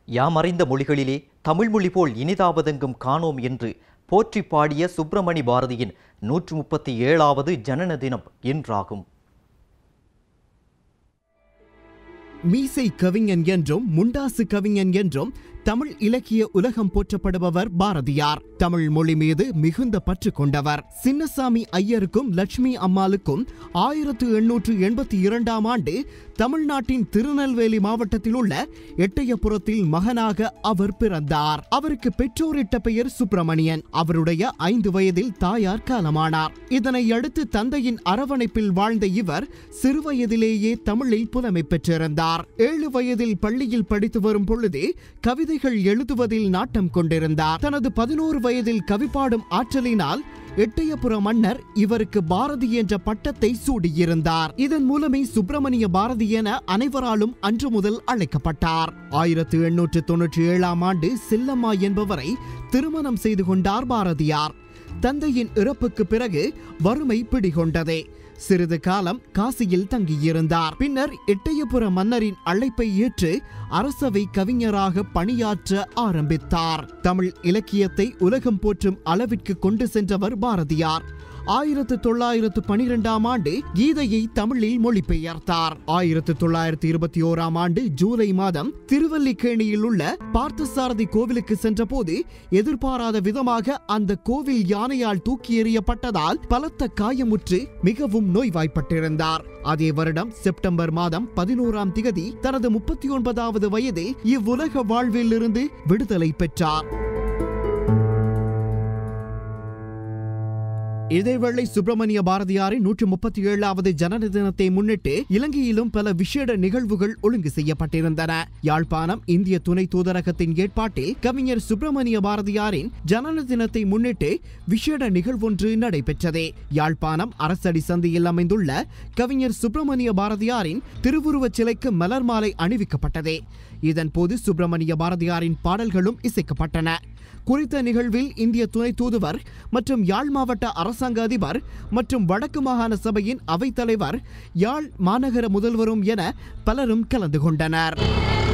யாமறிந்த மொழிகளிலே தமிழ் மொழி போல் இனிதாவதெங்கும் காணோம் என்று போற்றி பாடிய சுப்பிரமணி பாரதியின் நூற்று முப்பத்தி ஏழாவது ஜனன தினம் இன்றாகும் மீசை கவிஞன் என்றும் முண்டாசு கவிஞன் என்றும் தமிழ் இலக்கிய உலகம் போற்றப்படுபவர் பாரதியார் தமிழ் மொழி மீது மிகுந்த பற்று கொண்டவர் சின்னசாமி ஐயருக்கும் லட்சுமி அம்மாளுக்கும் ஆயிரத்து எண்ணூற்று எண்பத்தி இரண்டாம் ஆண்டு தமிழ்நாட்டின் திருநெல்வேலி மாவட்டத்தில் உள்ள எட்டயபுரத்தில் மகனாக அவர் பிறந்தார் அவருக்கு பெற்றோரிட்ட பெயர் சுப்பிரமணியன் அவருடைய ஐந்து வயதில் தாயார் காலமானார் இதனை அடுத்து தந்தையின் அரவணைப்பில் வாழ்ந்த இவர் சிறுவயதிலேயே தமிழில் புலமை பெற்றிருந்தார் ஏழு வயதில் பள்ளியில் படித்து வரும் பொழுதே கவிதைகள் எழுதுவதில் நாட்டம் கொண்டிருந்தார் தனது பதினோரு வயதில் கவிப்பாடும் ஆற்றலினால் எட்டயபுர மன்னர் இவருக்கு பாரதி என்ற பட்டத்தை சூடியிருந்தார் இதன் மூலமே சுப்பிரமணிய பாரதி என அனைவராலும் அன்று முதல் அழைக்கப்பட்டார் ஆயிரத்து எண்ணூற்று தொன்னூற்றி ஏழாம் ஆண்டு செல்லம்மா என்பவரை திருமணம் செய்து கொண்டார் பாரதியார் தந்தையின் இறப்புக்கு பிறகு வறுமை பிடிகொண்டது சிறிது காலம் காசியில் தங்கியிருந்தார் பின்னர் எட்டயபுர மன்னரின் அழைப்பை ஏற்று அரசவை கவிஞராக பணியாற்ற ஆரம்பித்தார் தமிழ் இலக்கியத்தை உலகம் போற்றும் அளவிற்கு கொண்டு சென்றவர் பாரதியார் ஆயிரத்து தொள்ளாயிரத்து பனிரெண்டாம் ஆண்டு கீதையை தமிழில் மொழிபெயர்த்தார் ஆயிரத்து தொள்ளாயிரத்து இருபத்தி ஓராம் ஆண்டு ஜூலை மாதம் திருவல்லிக்கேணியில் உள்ள பார்த்தசாரதி கோவிலுக்கு சென்றபோது எதிர்பாராத விதமாக அந்த கோவில் யானையால் தூக்கி எறியப்பட்டதால் பலத்த காயமுற்று மிகவும் நோய்வாய்ப்பட்டிருந்தார் அதே வருடம் செப்டம்பர் மாதம் பதினோராம் திகதி தனது முப்பத்தி ஒன்பதாவது வயதில் இவ்வுலக வாழ்வில் இருந்து விடுதலை பெற்றார் இதேவேளை சுப்பிரமணிய பாரதியாரின் நூற்றி முப்பத்தி ஏழாவது ஜனன தினத்தை முன்னிட்டு இலங்கையிலும் பல விசேட நிகழ்வுகள் ஒழுங்கு செய்யப்பட்டிருந்தன யாழ்ப்பாணம் இந்திய துணை தூதரகத்தின் ஏற்பாட்டில் கவிஞர் சுப்பிரமணிய பாரதியாரின் ஜனன தினத்தை முன்னிட்டு விசேட நிகழ்வொன்று நடைபெற்றது யாழ்ப்பாணம் அரசடி சந்தியில் அமைந்துள்ள கவிஞர் சுப்பிரமணிய பாரதியாரின் திருவுருவச் சிலைக்கு மலர் மாலை அணிவிக்கப்பட்டது இதன்போது சுப்பிரமணிய பாரதியாரின் பாடல்களும் இசைக்கப்பட்டன குறித்த நிகழ்வில் இந்திய துணை தூதுவர் மற்றும் யாழ் மாவட்ட அரசாங்க அதிபர் மற்றும் வடக்கு மாகாண சபையின் அவைத்தலைவர் யாழ் மாநகர முதல்வரும் என பலரும் கலந்து கொண்டனர்